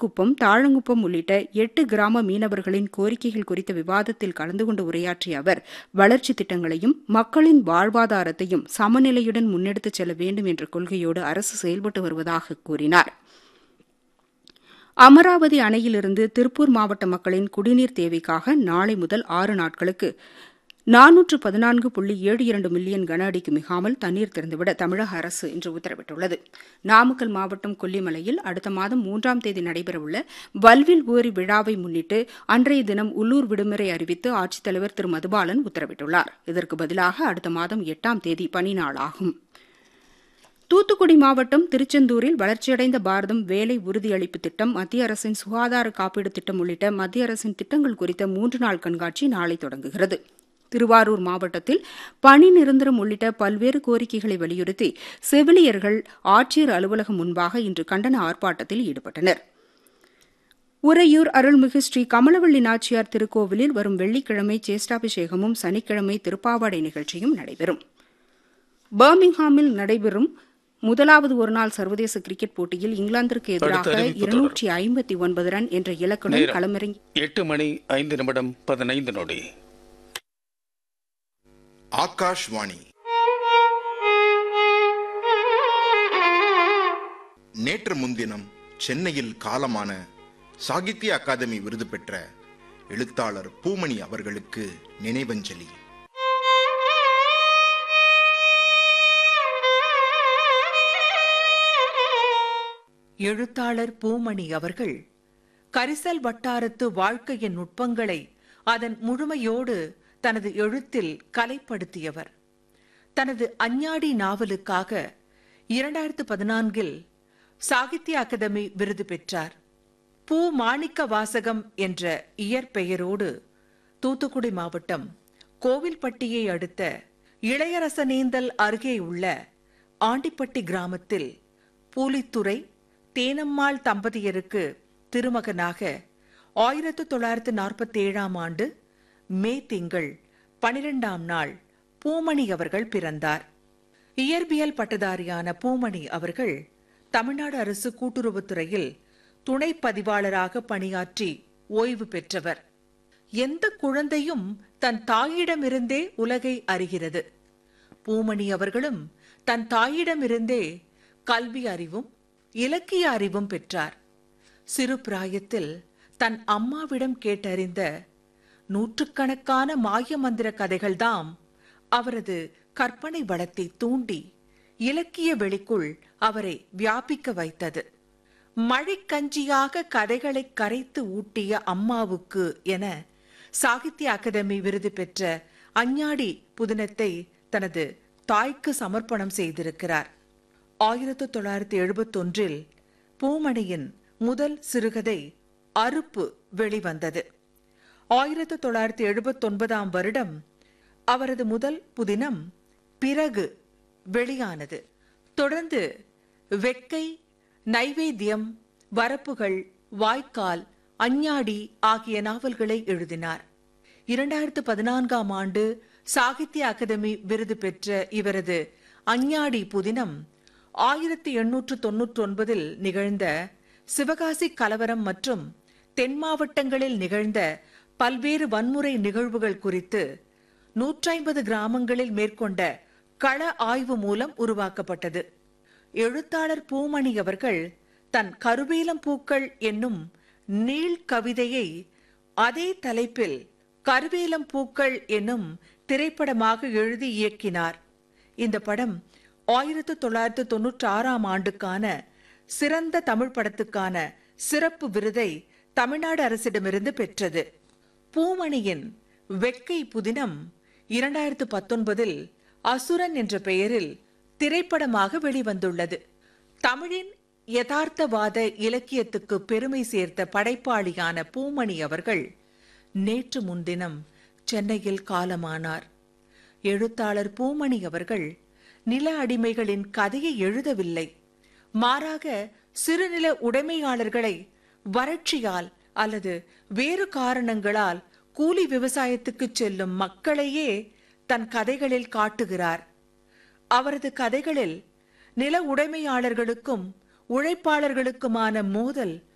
கோட்டக்குப்பம் தாழங்குப்பம் உள்ளிட்ட எட்டு கிராம மீனவர்களின் கோரிக்கைகள் குறித்த விவாதத்தில் கலந்து கொண்டு உரையாற்றிய அவர் வளர்ச்சித் திட்டங்களையும் மக்களின் வாழ்வாதாரத்தையும் சமநிலையுடன் முன்னெடுத்துச் செல்ல வேண்டும் என்ற கொள்கையோடு அரசு செயல்பட்டு வருவதாக கூறினார் அமராவதி அணையிலிருந்து திருப்பூர் மாவட்ட மக்களின் குடிநீர் தேவைக்காக நாளை முதல் ஆறு நாட்களுக்கு நானூற்று பதினான்கு புள்ளி ஏழு இரண்டு மில்லியன் கன அடிக்கு மிகாமல் தண்ணீர் திறந்துவிட தமிழக அரசு இன்று உத்தரவிட்டுள்ளது நாமக்கல் மாவட்டம் கொல்லிமலையில் அடுத்த மாதம் மூன்றாம் தேதி நடைபெறவுள்ள வல்வில் ஊரி விழாவை முன்னிட்டு அன்றைய தினம் உள்ளூர் விடுமுறை அறிவித்து ஆட்சித்தலைவர் திரு மதுபாலன் உத்தரவிட்டுள்ளார் இதற்கு பதிலாக அடுத்த மாதம் எட்டாம் தேதி பனி நாளாகும் தூத்துக்குடி மாவட்டம் திருச்செந்தூரில் வளர்ச்சியடைந்த பாரதம் வேலை உறுதியளிப்பு திட்டம் மத்திய அரசின் சுகாதார காப்பீடு திட்டம் உள்ளிட்ட மத்திய அரசின் திட்டங்கள் குறித்த மூன்று நாள் கண்காட்சி நாளை தொடங்குகிறது திருவாரூர் மாவட்டத்தில் பணி நிரந்தரம் உள்ளிட்ட பல்வேறு கோரிக்கைகளை வலியுறுத்தி செவிலியர்கள் ஆட்சியர் அலுவலகம் முன்பாக இன்று கண்டன ஆர்ப்பாட்டத்தில் ஈடுபட்டனர் உறையூர் அருள்மிகு ஸ்ரீ கமலவள்ளி நாச்சியார் திருக்கோவிலில் வரும் வெள்ளிக்கிழமை சேஷ்டாபிஷேகமும் சனிக்கிழமை திருப்பாவாடை நிகழ்ச்சியும் நடைபெறும் பர்மிங்ஹாமில் நடைபெறும் முதலாவது ஒருநாள் சர்வதேச கிரிக்கெட் போட்டியில் இங்கிலாந்திற்கு எதிராக அறிவிப்பு இருநூற்றி ஐம்பத்தி ஒன்பது ரன் என்ற இலக்குடன் நேரம். களமிறங்கி எட்டு மணி ஐந்து நிமிடம் பதினைந்து நொடி ஆகாஷ்வாணி நேற்று முன்தினம் சென்னையில் காலமான சாகித்ய அகாதமி விருது பெற்ற எழுத்தாளர் பூமணி அவர்களுக்கு நினைவஞ்சலி எழுத்தாளர் பூமணி அவர்கள் கரிசல் வட்டாரத்து வாழ்க்கையின் நுட்பங்களை அதன் முழுமையோடு தனது எழுத்தில் கலைப்படுத்தியவர் தனது அஞ்ஞாடி நாவலுக்காக இரண்டாயிரத்து பதினான்கில் சாகித்ய அகாதமி விருது பெற்றார் பூ மாணிக்க வாசகம் என்ற இயற்பெயரோடு தூத்துக்குடி மாவட்டம் கோவில்பட்டியை அடுத்த இளையரசனேந்தல் அருகே உள்ள ஆண்டிப்பட்டி கிராமத்தில் பூலித்துறை தேனம்மாள் தம்பதியருக்கு திருமகனாக ஆயிரத்து தொள்ளாயிரத்து நாற்பத்தி ஏழாம் ஆண்டு மே திங்கள் பனிரெண்டாம் நாள் பூமணி அவர்கள் பிறந்தார் இயற்பியல் பட்டதாரியான பூமணி அவர்கள் தமிழ்நாடு அரசு கூட்டுறவுத்துறையில் துணை பதிவாளராக பணியாற்றி ஓய்வு பெற்றவர் எந்த குழந்தையும் தன் தாயிடமிருந்தே உலகை அறிகிறது பூமணி அவர்களும் தன் தாயிடமிருந்தே கல்வி அறிவும் இலக்கிய அறிவும் பெற்றார் சிறு பிராயத்தில் தன் அம்மாவிடம் கேட்டறிந்த நூற்றுக்கணக்கான மாய மந்திர கதைகள்தாம் அவரது கற்பனை வளத்தை தூண்டி இலக்கிய வெளிக்குள் அவரை வியாபிக்க வைத்தது மழைக்கஞ்சியாக கதைகளை கரைத்து ஊட்டிய அம்மாவுக்கு என சாகித்ய அகாதமி விருது பெற்ற அஞ்ஞாடி புதினத்தை தனது தாய்க்கு சமர்ப்பணம் செய்திருக்கிறார் ஆயிரத்து தொள்ளாயிரத்தி எழுபத்தொன்றில் பூமணியின் முதல் சிறுகதை அறுப்பு வெளிவந்தது ஆயிரத்து தொள்ளாயிரத்தி எழுபத்தொன்பதாம் வருடம் அவரது முதல் புதினம் பிறகு வெளியானது தொடர்ந்து வெக்கை நைவேத்தியம் வரப்புகள் வாய்க்கால் அஞ்ஞாடி ஆகிய நாவல்களை எழுதினார் இரண்டாயிரத்து பதினான்காம் ஆண்டு சாகித்ய அகாதமி விருது பெற்ற இவரது அஞ்ஞாடி புதினம் ஆயிரத்தி எண்ணூற்று தொன்னூற்றி ஒன்பதில் நிகழ்ந்த சிவகாசி கலவரம் மற்றும் தென் மாவட்டங்களில் நிகழ்ந்த பல்வேறு வன்முறை நிகழ்வுகள் குறித்து நூற்றைம்பது கிராமங்களில் மேற்கொண்ட கள ஆய்வு மூலம் உருவாக்கப்பட்டது எழுத்தாளர் பூமணி அவர்கள் தன் கருவேலம் பூக்கள் என்னும் நீள் கவிதையை அதே தலைப்பில் கருவேலம் பூக்கள் என்னும் திரைப்படமாக எழுதி இயக்கினார் இந்த படம் ஆயிரத்து தொள்ளாயிரத்து தொன்னூற்றி ஆறாம் ஆண்டுக்கான சிறந்த தமிழ் படத்துக்கான சிறப்பு விருதை தமிழ்நாடு அரசிடமிருந்து பெற்றது பூமணியின் வெக்கை புதினம் இரண்டாயிரத்து பத்தொன்பதில் அசுரன் என்ற பெயரில் திரைப்படமாக வெளிவந்துள்ளது தமிழின் யதார்த்தவாத இலக்கியத்துக்கு பெருமை சேர்த்த படைப்பாளியான பூமணி அவர்கள் நேற்று முன்தினம் சென்னையில் காலமானார் எழுத்தாளர் பூமணி அவர்கள் நில அடிமைகளின் கதையை எழுதவில்லை மாறாக சிறுநில உடைமையாளர்களை வறட்சியால் அல்லது வேறு காரணங்களால் கூலி விவசாயத்துக்கு செல்லும் மக்களையே தன் கதைகளில் காட்டுகிறார் அவரது கதைகளில் நில உடைமையாளர்களுக்கும் உழைப்பாளர்களுக்குமான மோதல்